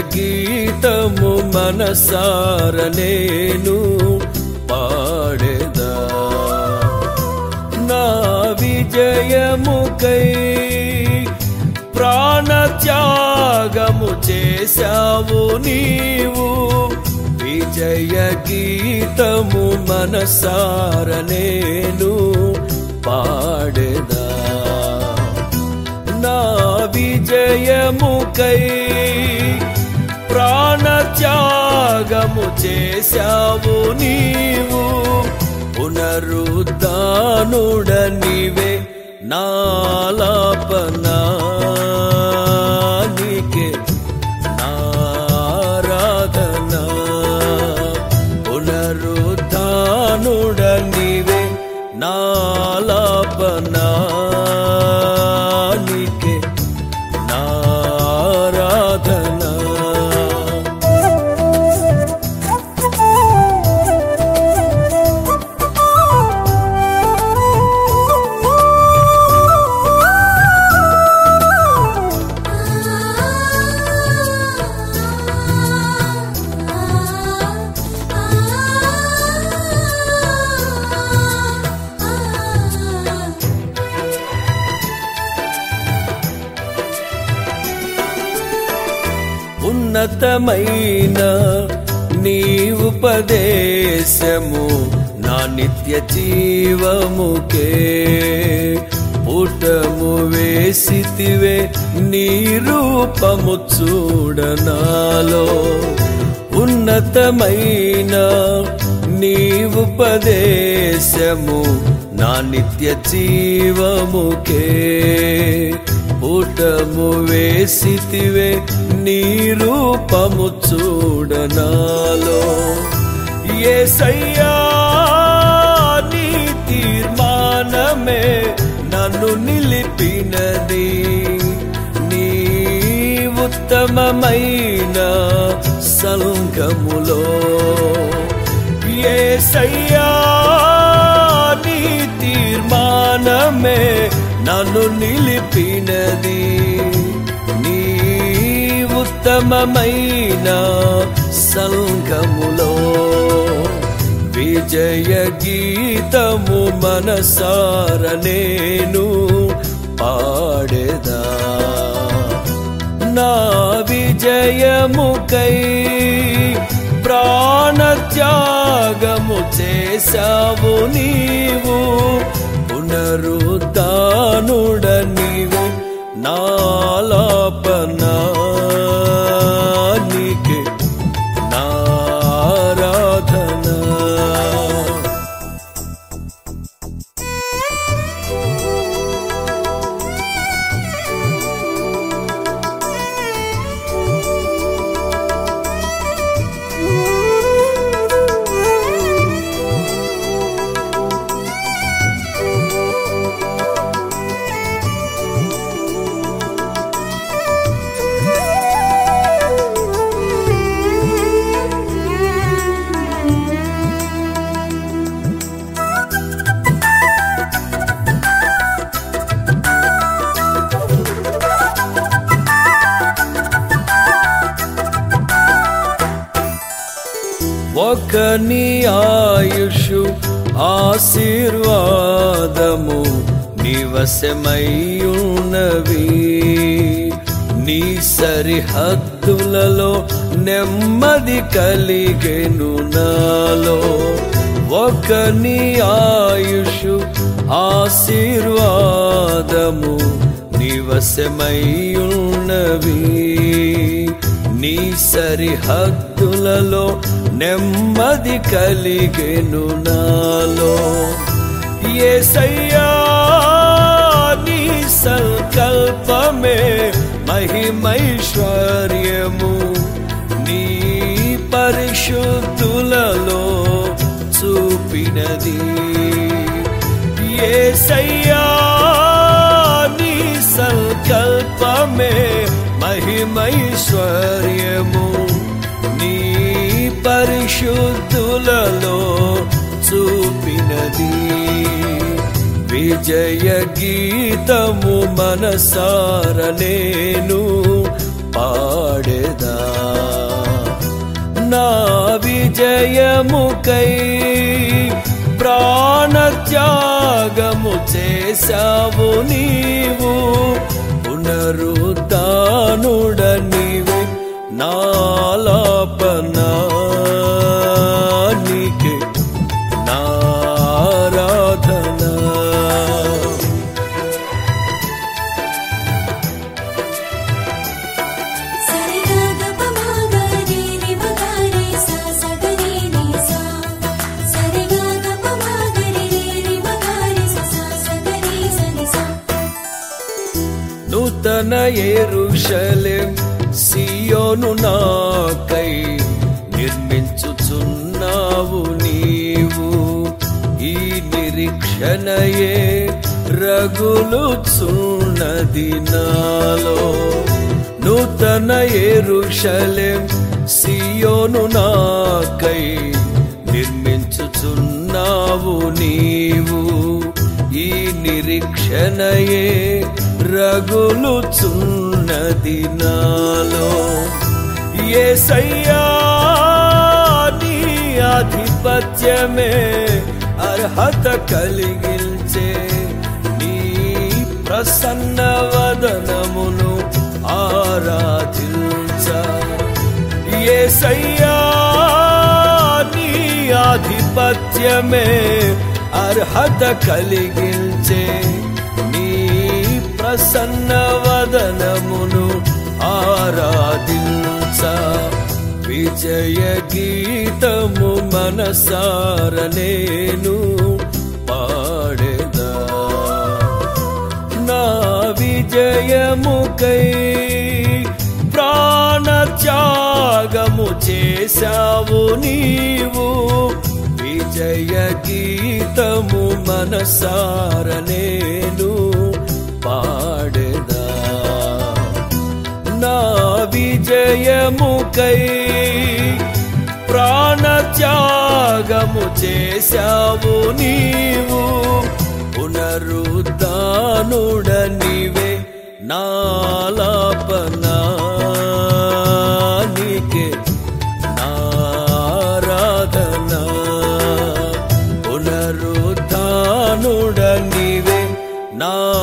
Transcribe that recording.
గీతము మనసార నేను పాడేదా నా విజయముకై ప్రాణత్యాగము చేశావు నీవు విజయ గీతము మనసార నేను పాడేదా నా విజయముకై ప్రాణత్యాగము చేశావు నీవు పునరుద్ధానుడ నీవే నాలాపనా నీకే నారాధనా పునరుద్ధానుడ నీవే నాలాపనా నీకే నారాధనా ఉన్నతమైన నీ ఉపదేశము నా నిత్య జీవముకే పుటము వేసితివే నీ రూపము చూడనాలో ఉన్నతమైన నీ ఉపదేశము నా నిత్య జీవముకే పుటము వేసితివే నీ రూపము చూడనాలో ఏసయ్యా నీ తీర్మానమే నన్ను నిలిపినది నీ ఉత్తమమైన సంఘములో ఏసయ్యా నీ తీర్మానమే నన్ను నిలిపినది నీ ఉత్తమమైన సంఘములో విజయ గీతము మనసార నేను పాడేదా నా విజయముకై ప్రాణత్యాగము చేశావు నీవు పునరుద్ధానుడ నీవు నాలాపనా నీకే నారాధనా ఒక నీ ఆయుషు ఆశీర్వాదము నివసమయ్యున్నవి నీ సరిహద్దులలో నెమ్మది కలిగెను నాలో ఒక నీ ఆయుషు ఆశీర్వాదము నివసమయ్యున్నవి నీ సరిహద్దులలో నెమ్మది కలిగెను నాలో ఏసయ్యా నీ సంకల్పమే మహిమైశ్వర్యము నీ పరిశుద్ధులలో చూపినది ఏసయ్యా నీ సంకల్పమే మహిమైశ్వర్యము నీ పరిశుద్ధులలో చూపినది విజయ గీతము మనసార నేను పాడేదా నా విజయముకై ప్రాణత్యాగము చేశావు నీవు పునరుద్ధానుడ నీవే నాలాపనా నీకే నారాధనా నూతన ఎరుషలేం సియోను నాకై నిర్మించుచున్నావు నీవు ఈ నిరీక్షణయే రగులుచున్నది నాలో నూతన ఎరుషలేం సియోను నాకై నిర్మించుచున్నావు నీవు ఈ నిరీక్షణయే రగులుచున్నది నాలో ఏసయ్యా నీ ఆధిపత్యమే అర్హత కలిగించే నీ ప్రసన్న వదనమును ఆరాధించ ఏసయ్యా నీ ఆధిపత్యమే అర్హత కలిగించే నీ ప్రసన్న వదనమును ఆరాధించ విజయ గీతము మనసార నేను పాడేదా నా విజయముకై ప్రాణత్యాగము చేశావు నీవు విజయ గీతము మనసార నేను పాడేదా నా విజయముకై ప్రాణత్యాగము చేశావు నీవు పునరుద్ధానుడ నీవే నాలాపనా నీకే నారాధనా పునరుద్ధానుడ నీవే నా